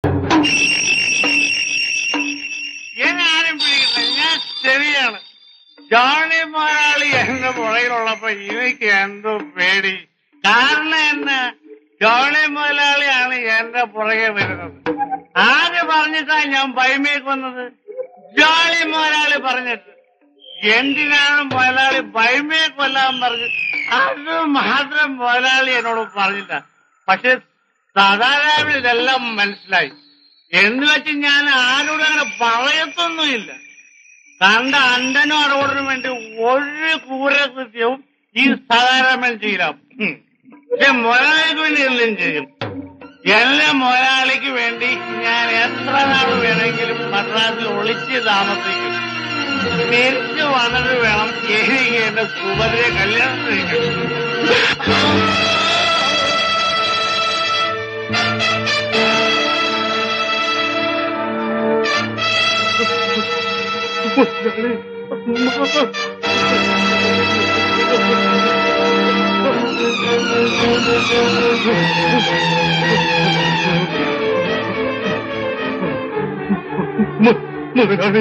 എന്നെ ആരും പിടിക്കുന്നത് ഞാൻ ശരിയാണ് ജോണി മുതലാളി എന്റെ പുറകിലുള്ളപ്പോ എനിക്ക് എന്തോ പേടി കാരണം എന്നാ ജോണി മുതലാളിയാണ് എന്റെ പുറകെ വരുന്നത് ആര് പറഞ്ഞിട്ടാ ഞാൻ ബൈമേക്ക് വന്നത് ജോളി മുതലാളി പറഞ്ഞിട്ട് എന്തിനാണ് മുതലാളി ബൈമയെ കൊല്ലാൻ പറഞ്ഞത് അത് മാത്രം മുതലാളി എന്നോട് പറഞ്ഞില്ല പക്ഷെ സാധാരണ ഇതെല്ലാം മനസ്സിലായി എന്ന് വെച്ച് ഞാൻ ആരോടും അങ്ങനെ പറയത്തൊന്നുമില്ല കണ്ട അണ്ടനും അടവോടിനും വേണ്ടി ഒരു ക്രൂരകൃത്യവും ഈ സാധാരണ ചെയ്യില്ല ഉം. പക്ഷെ മുതലാളിക്ക് വേണ്ടി എന്തും ചെയ്യും എല്ലാ മുതലാളിക്ക് വേണ്ടി ഞാൻ എത്ര നാൾ വേണമെങ്കിലും മദ്രാസിൽ ഒളിച്ച് താമസിക്കും തിരിച്ചു വന്നിട്ട് വേണം എനിക്ക് എന്റെ സുഭദ്രയെ കല്യാണം കഴിക്കാൻ മുതലാളി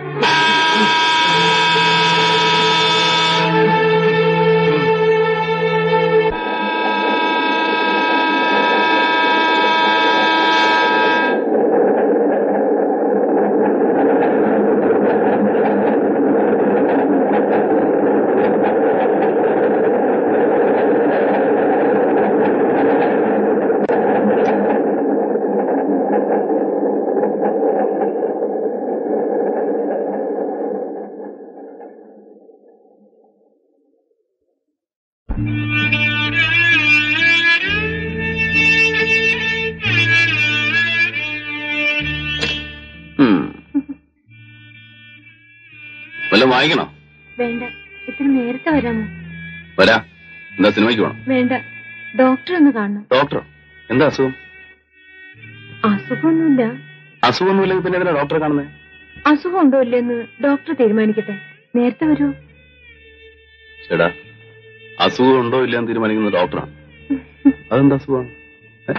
വല്ലതും വാങ്ങിക്കണോ വേണ്ട ഇത്ര നേരത്തെ വരാമോ വരാ എന്താ സിനിമയ്ക്ക് പോണം വേണ്ട ഡോക്ടർ ഒന്ന് കാണണം ഡോക്ടറോ എന്താ അസുഖം അസുഖമൊന്നുമില്ല അസുഖമൊന്നുമില്ലെങ്കിൽ പിന്നെ എന്തിനാ ഡോക്ടറെ കാണുന്നത് അസുഖം ഉണ്ടോ ഇല്ലെന്ന് ഡോക്ടർ തീരുമാനിക്കട്ടെ നേരത്തെ വരൂ ചേടാ അസുഖം ഉണ്ടോ ഇല്ലയെന്ന് തീരുമാനിക്കുന്ന ഡോക്ടറാണ് അതെന്താ അസുഖമാണ് ഏ?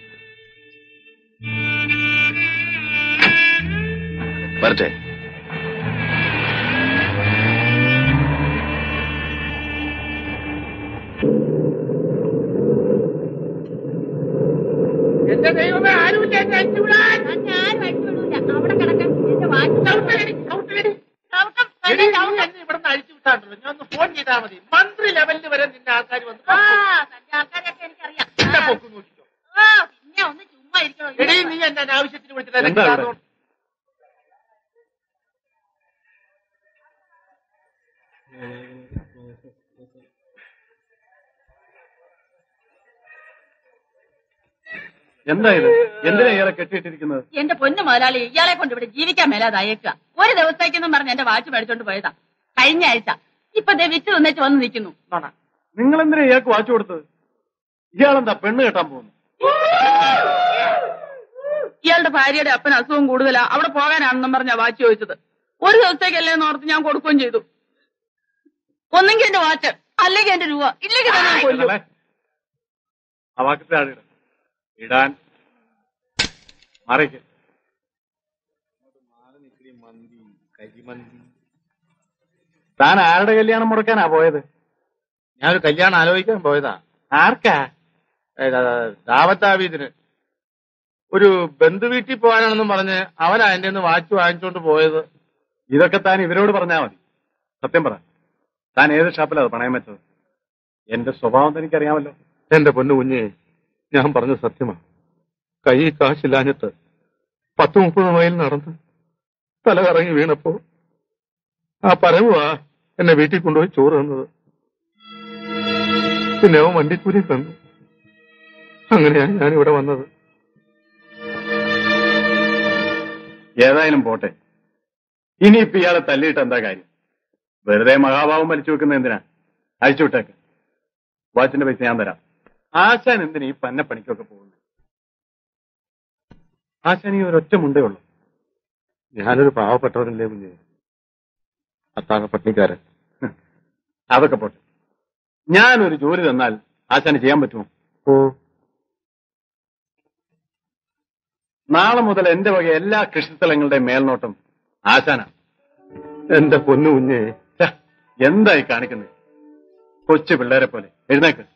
വരട്ടെ എന്റെ ദൈവമേ ആരുമില്ല എന്നെ അടിച്ചുവിടാൻ അവിടെ കിടക്കാൻ എന്റെ വാച്ച് ചവിട്ടലടി, ചവിട്ടലടി. എടി, നീ എന്നെ ഇവിടുന്ന് അഴിച്ചു വിട്ടാണ്ടല്ലോ ഞാൻ ഒന്ന് ഫോൺ ചെയ്താൽ മതി മന്ത്രി ലെവലിൽ വരെ നിന്റെ ആൾക്കാർ വന്ന് ആ പൊക്കും. തന്റെ ആൾക്കാരെയൊക്കെ എനിക്കറിയാം നിന്നെ പൊക്കും നോക്കിക്കോ ആ പിന്നെ ഒന്ന് ചുമ്മാ ഇരിക്കണോ എടീ നീ എന്നെ അനാവശ്യത്തിന് വിളിച്ചിട്ട് എന്താ എനിക്ക് ഇവിടെ? എന്താ ഇത് എന്തിനാ ഇയാളെ കെട്ടിയിട്ടിരിക്കുന്നത് എന്റെ പൊന്നു മുതലാളി ഇയാളെ കൊണ്ട് ഇവിടെ ജീവിക്കാൻ മേലാതായേക്കുക ഒരു ദിവസത്തേക്കെന്നും പറഞ്ഞ് എന്റെ വാച്ച് മേടിച്ചോണ്ട് പോയതാ കഴിഞ്ഞ ആഴ്ച ഇപ്പൊ ദേ വിറ്റ് തന്നേച്ച് വന്ന് നിൽക്കുന്നു നോണ. നിങ്ങൾ എന്തിനാ ഇയാൾക്ക് വാച്ച് കൊടുത്തത് ഇയാളെന്താ പെണ്ണ് കെട്ടാൻ പോകുന്നു ഇയാളുടെ ഭാര്യയുടെ അപ്പൻ അസുഖം കൂടുതലാ അവിടെ പോകാനാണെന്നും പറഞ്ഞാ വാച്ച് ചോദിച്ചത് ഒരു ദിവസത്തേക്കല്ലേ എന്ന് ഓർത്ത് ഞാൻ കൊടുക്കുകയും ചെയ്തു ഒന്നെങ്കിൽ എന്റെ വാച്ച് അല്ലെങ്കിൽ എന്റെ രൂപ ഇല്ലെങ്കിൽ തന്നെ ഞാൻ കൊല്ലും അല്ലേ? ആ വാക്കത്തെ ആളിട ഇടാൻ മാറിക്ക് താൻ ആരുടെ കല്യാണം മുടക്കാനാ പോയത് ഞാനൊരു കല്യാണം ആലോചിക്കാൻ പോയതാ ആർക്കാ ദാവത്താവീതിന് ഒരു ബന്ധു വീട്ടിൽ പോകാനാണെന്നും പറഞ്ഞ് അവനാ എന്റെ നിന്ന് വാച്ച് വാങ്ങിച്ചോണ്ട് പോയത് ഇതൊക്കെ താൻ ഇവരോട് പറഞ്ഞാ മതി സത്യം പറ താൻ ഏത് ഷാപ്പിലാ അത് പണയം വെച്ചത് എന്റെ സ്വഭാവം എനിക്കറിയാമല്ലോ എന്റെ പൊന്നു കുഞ്ഞെ ഞാൻ പറഞ്ഞ സത്യമാ കൈ കാശില്ലാഞ്ഞിട്ട് പത്ത് മുപ്പത് മൈൽ നടന്ന് തല കറങ്ങി വീണപ്പോ ആ പരമുവാ എന്നെ വീട്ടിൽ കൊണ്ടുപോയി ചോറ് തന്നത് പിന്നെ അവൻ വണ്ടിക്കൂലി തന്നു അങ്ങനെയാ ഞാൻ ഇവിടെ വന്നത് ഏതായാലും പോട്ടെ ഇനിയിപ്പോ ഇയാളെ തല്ലിയിട്ട് എന്താ കാര്യം വെറുതെ മഹാഭാവം വലിച്ചു വെക്കുന്ന എന്തിനാ അഴിച്ചുവിട്ടേക്ക് വാച്ചിന്റെ പൈസ ഞാൻ തരാം ആശാൻ എന്തിനാ ഈ പന്ന പണിക്കൊക്കെ പോകുന്നത് ആശാൻ ഈ ഒരൊറ്റ മുണ്ടേ ഉള്ളൂ ഞാനൊരു പാവപ്പെട്ടവരല്ലേ കുഞ്ഞെ അത്താഴ പട്ടിണിക്കാരൻ അതൊക്കെ പോട്ടെ ഞാനൊരു ജോലി തന്നാൽ ആശാന് ചെയ്യാൻ പറ്റുമോ ഓ നാളെ മുതൽ എന്റെ വക എല്ലാ കൃഷിസ്ഥലങ്ങളുടെയും മേൽനോട്ടം ആശാന എന്റെ പൊന്നു കുഞ്ഞെ ഛ, എന്തായി കാണിക്കുന്നത് കൊച്ചു പിള്ളേരെ പോലെ എഴുന്നേക്ക്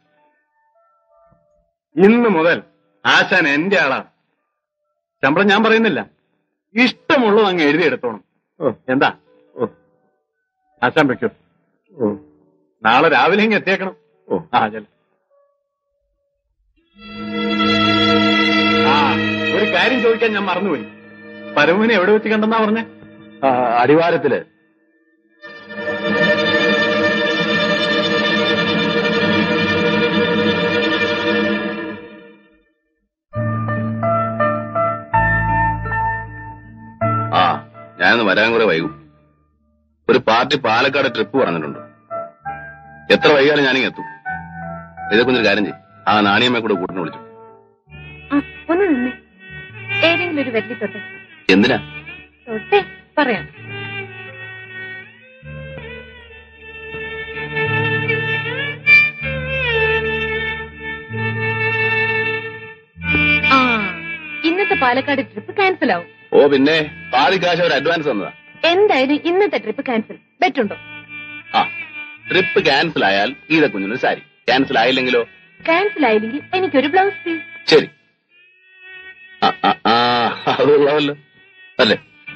ഇന്ന് മുതൽ ആശാൻ എന്റെ ആളാണ് ശമ്പളം ഞാൻ പറയുന്നില്ല ഇഷ്ടമുള്ളത് അങ്ങ് എഴുതിയെടുത്തോണം എന്താ ആശാൻ വെക്കൂ നാളെ രാവിലെ ഇങ്ങ് എത്തിയേക്കണം ഓ ആ ചെല ആ ഒരു കാര്യം ചോദിക്കാൻ ഞാൻ മറന്നുപോയി പരമുവിനെ എവിടെ വെച്ച് കണ്ടെന്നാ പറഞ്ഞേ അടിവാരത്തില് ആ ഞാനൊന്ന് വരാൻ കുറെ വൈകും ഒരു പാർട്ടി പാലക്കാട് ട്രിപ്പ് പറഞ്ഞിട്ടുണ്ട് എത്ര വൈകാലും ഞാനിങ്ങ് എത്തും ഇതൊക്കെ ഒരു കാര്യം ചെയ്യും ആ നാണിയമ്മയെ കൂടെ കൂട്ടിന് വിളിച്ചു ആ, ഒന്ന് നിന്നേ ഏതെങ്കിലും ഒരു വെല്ലി തൊട്ടെ എന്തിനാ തൊട്ടെ പറയാം ആ ഇന്നത്തെ പാലക്കാട് ട്രിപ്പ് ക്യാൻസൽ ആവും ഓ പിന്നെ പാതി കാശ് ഒരു അഡ്വാൻസ് തന്നതാ എന്തായാലും ഇന്നത്തെ ട്രിപ്പ് ക്യാൻസൽ ബെറ്റുണ്ടോ ആ ട്രിപ്പ് ക്യാൻസൽ ആയാൽ ഈത കുഞ്ഞിനൊരു സാരി ക്യാൻസൽ ആയില്ലെങ്കിലോ ക്യാൻസൽ ആയില്ലെങ്കിൽ എനിക്കൊരു ബ്ലൗസ് പീസ് ശരി ആ ആ, ആ അതുള്ളതല്ലോ അല്ലേ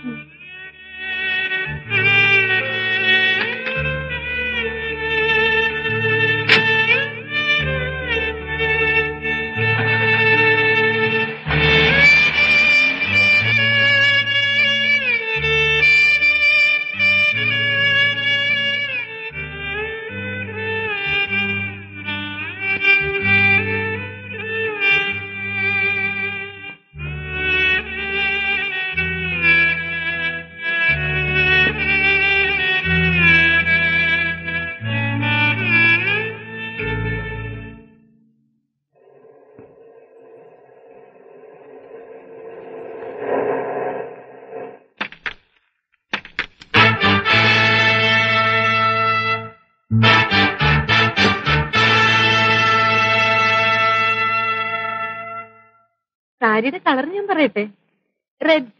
സാരിയുടെ കളർ ഞാൻ പറയട്ടെ റെഡ്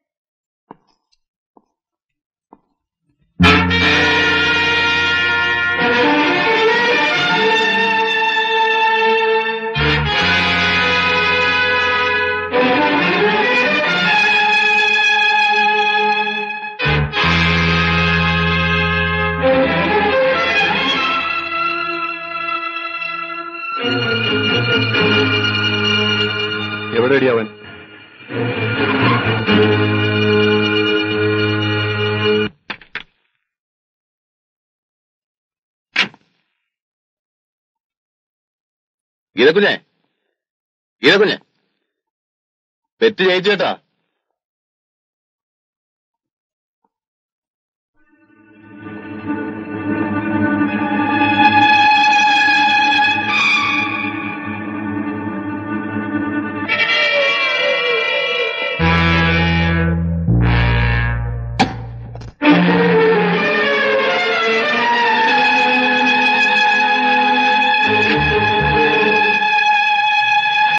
എവിടെയടി അവൻ ഗീതക്കുഞ്ഞെ ഗീതക്കുഞ്ഞെ പെറ്റ് ജയിച്ചു കേട്ടാ